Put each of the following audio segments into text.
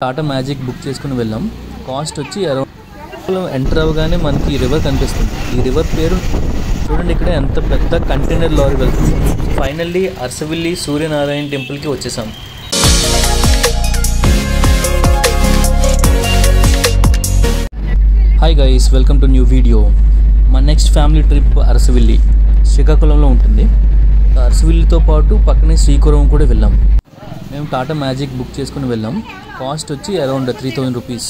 Tata magic book చేసుకుని వెళ్ళాం cost వచ్చి అరౌండ్ ఎంటర్ అవ్వగానే మనకి ఈ రివర్ కనిపిస్తుంది ఈ రివర్ పేరు చూడండి ఇక్కడ ఎంత పెద్ద కంటైనర్ లారీ వెళ్తుంది ఫైనల్లీ అరసవిల్లి సూర్యనారాయణ టెంపుల్కి వచ్చేసాం hi guys welcome to new video మా నెక్స్ట్ ఫ్యామిలీ ట్రిప్ అరసవిల్లి శ్రీకాకుళంలో ఉంటుంది అరసవిల్లితో పాటు పక్కనే శ్రీకురం కూడా వెళ్ళాం మేము టాటా మ్యాజిక్ బుక్ చేసుకుని వెళ్ళాం కాస్ట్ వచ్చి around three thousand rupees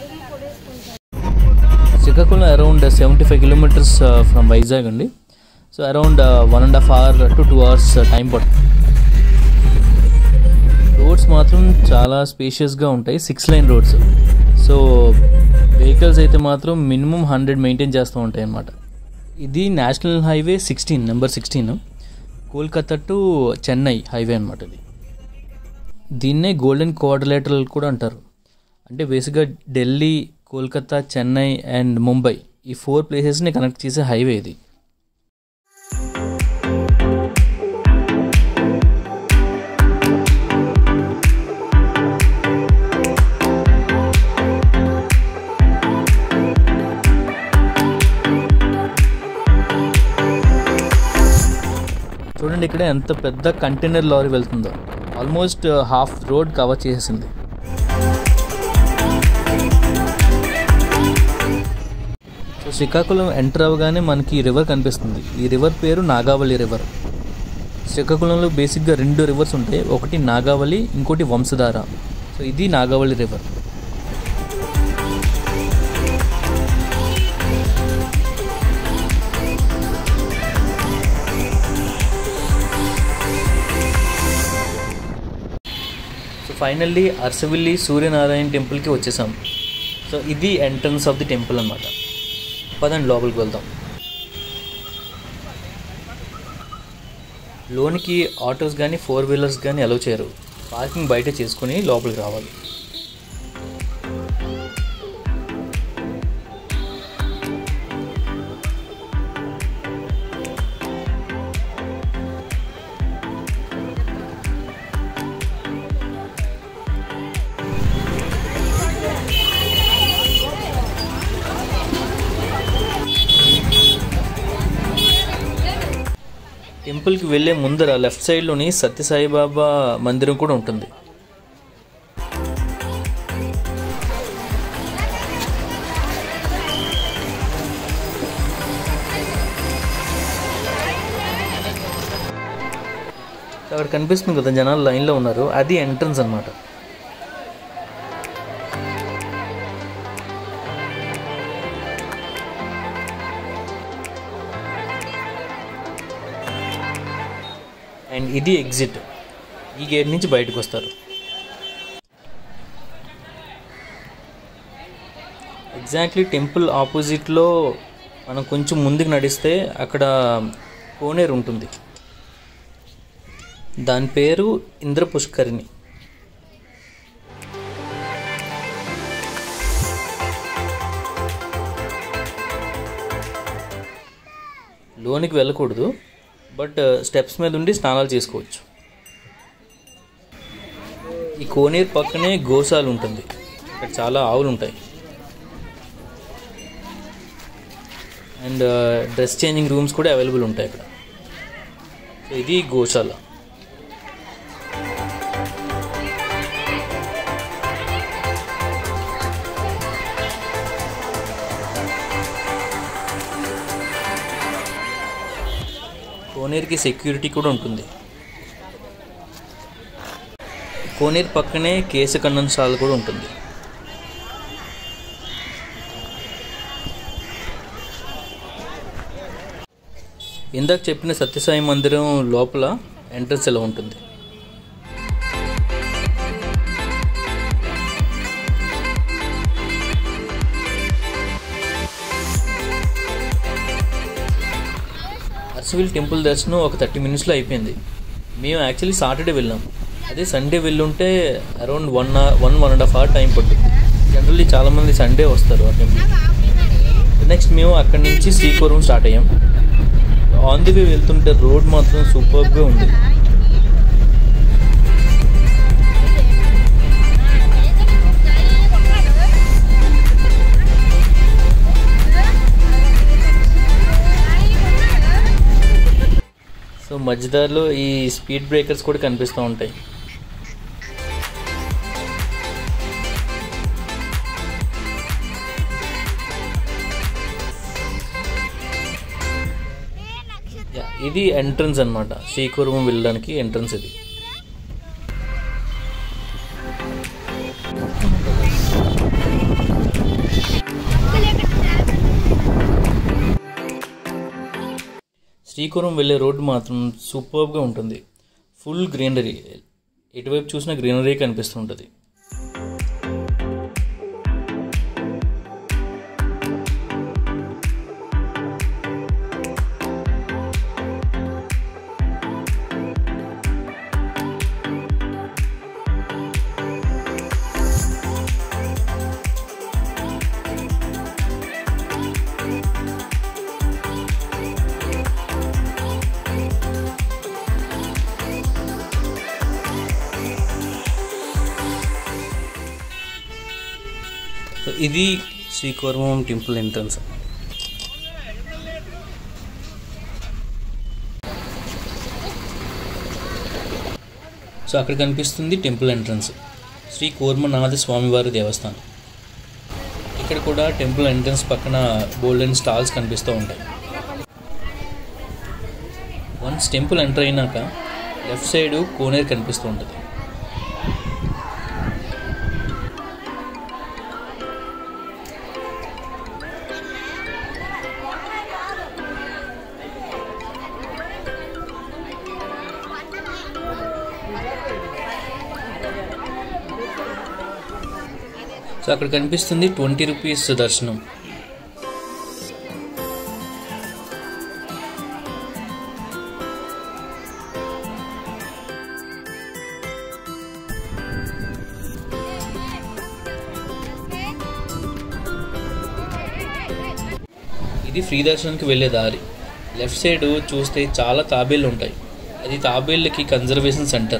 Srikakulam around seventy five kilometres from Vizag అండి so around one and half hour to two hours time పడుతుంది రోడ్స్ మాత్రం చాలా స్పేషియస్గా ఉంటాయి six lane roads so vehicles అయితే మాత్రం మినిమం హండ్రెడ్ మెయింటైన్ చేస్తూ ఉంటాయి అన్నమాట ఇది national highway sixteen number sixteen Kolkata to Chennai highway అనమాట ఇది దీన్నే గోల్డెన్ కోఆర్డినేటరల్ కూడా అంటారు అంటే బేసిక్గా ఢిల్లీ కోల్కతా చెన్నై అండ్ ముంబై ఈ ఫోర్ ప్లేసెస్ని కనెక్ట్ చేసే హైవే ఇది చూడండి ఇక్కడ ఎంత పెద్ద కంటైనర్ లారీ వెళ్తుందో ఆల్మోస్ట్ హాఫ్ రోడ్ కవర్ చేసేసింది సో శ్రీకాకుళం ఎంటర్ అవ్వగానే మనకి ఈ రివర్ కనిపిస్తుంది ఈ రివర్ పేరు నాగావళి రివర్ శ్రీకాకుళంలో బేసిక్గా రెండు రివర్స్ ఉంటాయి ఒకటి నాగావళి ఇంకోటి వంశధార సో ఇది Nagavali river so finally Arasavilli Suryanarayana టెంపుల్కి వచ్చేసాం సో ఇది ఎంట్రన్స్ ఆఫ్ ది టెంపుల్ అనమాట పదండి లోపలికి వెళ్దాం లోనికి ఆటోస్ కానీ ఫోర్ వీలర్స్ కానీ అలౌ చేయరు పార్కింగ్ బయట చేసుకుని లోపలికి రావాలి టెంపుల్కి వెళ్ళే ముందర లెఫ్ట్ సైడ్లోని సత్యసాయిబాబా మందిరం కూడా ఉంటుంది అక్కడ కనిపిస్తుంది కదా జనాలు లైన్లో ఉన్నారు అది ఎంట్రన్స్ అనమాట అండ్ ఇది ఎగ్జిట్ ఈ గేట్ నుంచి బయటకు వస్తారు ఎగ్జాక్ట్లీ టెంపుల్ ఆపోజిట్లో మనం కొంచెం ముందుకు నడిస్తే అక్కడ కోనేరు ఉంటుంది దాని పేరు ఇంద్ర పుష్కరిణి లోనికి వెళ్ళకూడదు బట్ స్టెప్స్ మీద ఉండి స్నానాలు చేసుకోవచ్చు ఈ కోనేరు పక్కనే గోశాల ఉంటుంది ఇక్కడ చాలా ఆవులు ఉంటాయి అండ్ డ్రెస్ చేంజింగ్ రూమ్స్ కూడా అవైలబుల్ ఉంటాయి ఇక్కడ సో ఇది గోశాల కోనేరుకి సెక్యూరిటీ కూడా ఉంటుంది కోనేరు పక్కనే కేసు కన్నంశాల కూడా ఉంటుంది ఇందాక చెప్పిన సత్యసాయి మందిరం లోపల ఎంట్రన్స్ ఎలా ఉంటుంది అరసవిల్ టెంపుల్ దర్శనం ఒక థర్టీ మినిట్స్లో అయిపోయింది మేము యాక్చువల్లీ సాటర్డే వెళ్ళాం అదే సండే వెళ్ళుంటే around one one one and half hour time పడుతుంది జనరల్లీ చాలామంది సండే వస్తారు ఆ టెంపుల్ నెక్స్ట్ మేము అక్కడి నుంచి శ్రీకాకుళం స్టార్ట్ అయ్యాం ఆన్ ది వే వెళ్తుంటే రోడ్ మాత్రం సూపర్గా ఉంది మధ్యదారిలో ఈ స్పీడ్ బ్రేకర్స్ కూడా కనిపిస్తూ ఉంటాయి యా, ఇది ఎంట్రన్స్ అన్నమాట శ్రీకూర్మం వెళ్ళడానికి ఎంట్రన్స్ ఇది శ్రీకూరం వెళ్ళే రోడ్డు మాత్రం సూపర్గా ఉంటుంది ఫుల్ గ్రీనరీ ఎటువైపు చూసినా గ్రీనరీ కనిపిస్తుంటుంది సో ఇది శ్రీకూర్మం టెంపుల్ ఎంట్రన్స్ సో అక్కడ కనిపిస్తుంది టెంపుల్ ఎంట్రన్స్ శ్రీ కూర్మనాథ స్వామివారి దేవస్థానం ఇక్కడ కూడా టెంపుల్ ఎంట్రన్స్ పక్కన గోల్డెన్ స్టాల్స్ కనిపిస్తూ ఉంటాయి వన్స్ టెంపుల్ ఎంటర్ అయినాక లెఫ్ట్ సైడ్ కోనేరు కనిపిస్తూ ఉంటుంది సో అక్కడ కనిపిస్తుంది ట్వంటీ రూపీస్ దర్శనం ఇది ఫ్రీ దర్శనానికి వెళ్ళే దారి లెఫ్ట్ సైడ్ చూస్తే చాలా తాబేళ్ళు ఉంటాయి అది తాబేళ్ళకి కన్జర్వేషన్ సెంటర్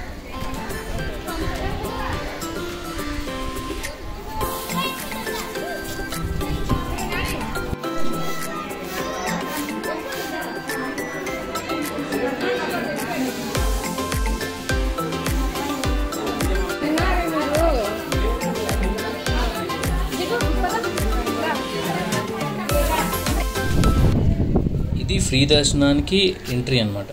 ఇది ఫ్రీ దర్శనానికి ఎంట్రీ అన్నమాట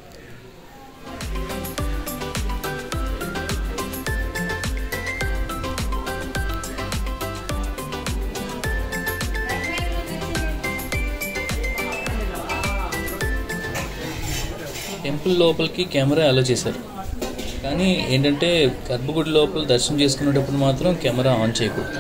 టెంపుల్ లోపలికి కెమెరా అలో చేశారు కానీ ఏంటంటే గర్భగుడి లోపల దర్శనం చేసుకునేటప్పుడు మాత్రం కెమెరా ఆన్ చేయకూడదు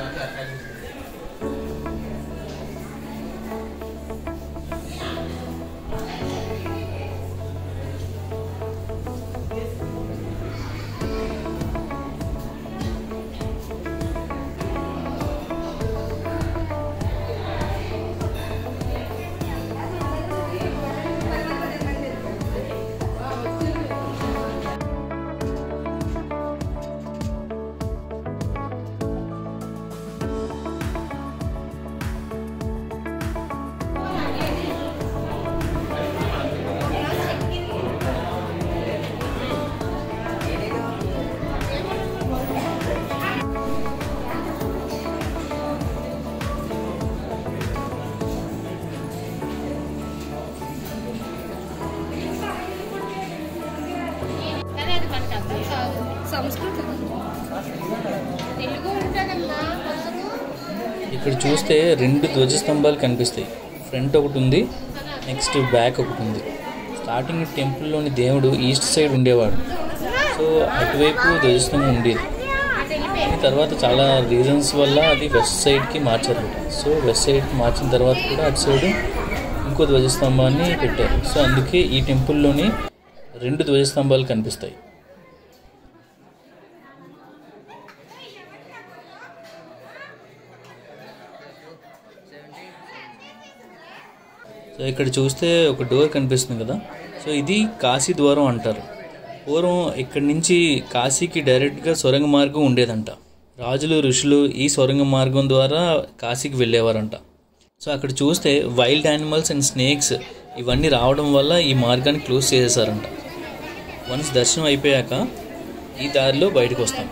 కానీ అది మనకు అర్థం కాదు సంస్కృతం తెలుగు ఉంటానమ్మా తెలుగు ఇక్కడ చూస్తే రెండు ధ్వజస్తంభాలు కనిపిస్తాయి ఫ్రంట్ ఒకటి ఉంది నెక్స్ట్ బ్యాక్ ఒకటి ఉంది స్టార్టింగ్ టెంపుల్లోని దేవుడు ఈస్ట్ సైడ్ ఉండేవాడు సో అటువైపు ధ్వజస్తంభం ఉండేది కానీ తర్వాత చాలా రీజన్స్ వల్ల అది వెస్ట్ సైడ్కి మార్చారు సో వెస్ట్ సైడ్కి మార్చిన తర్వాత కూడా అటు సైడ్ ఇంకో ధ్వజస్తంభాన్ని పెట్టారు సో అందుకే ఈ టెంపుల్లోని రెండు ధ్వజస్తంభాలు కనిపిస్తాయి సో ఇక్కడ చూస్తే ఒక డోర్ కనిపిస్తుంది కదా సో ఇది కాశీ ద్వారం అంటారు పూర్వం ఇక్కడి నుంచి కాశీకి డైరెక్ట్గా సొరంగ మార్గం ఉండేదంట రాజులు ఋషులు ఈ సొరంగ మార్గం ద్వారా కాశీకి వెళ్ళేవారంట సో అక్కడ చూస్తే వైల్డ్ యానిమల్స్ అండ్ స్నేక్స్ ఇవన్నీ రావడం వల్ల ఈ మార్గాన్ని క్లోజ్ చేసేసారంట వన్స్ దర్శనం అయిపోయాక ఈ దారిలో బయటకు వస్తాం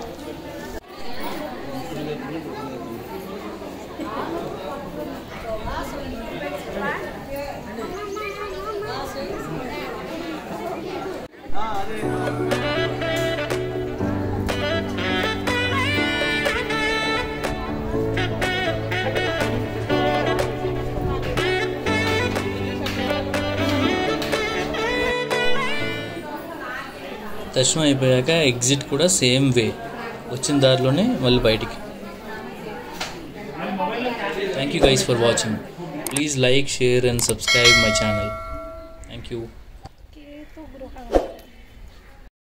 దర్శనం అయిపోయాక ఎగ్జిట్ కూడా సేమ్ వే వచ్చిన దారిలోనే మళ్ళీ బయటికి thank you guys for watching please like share and subscribe my channel thank you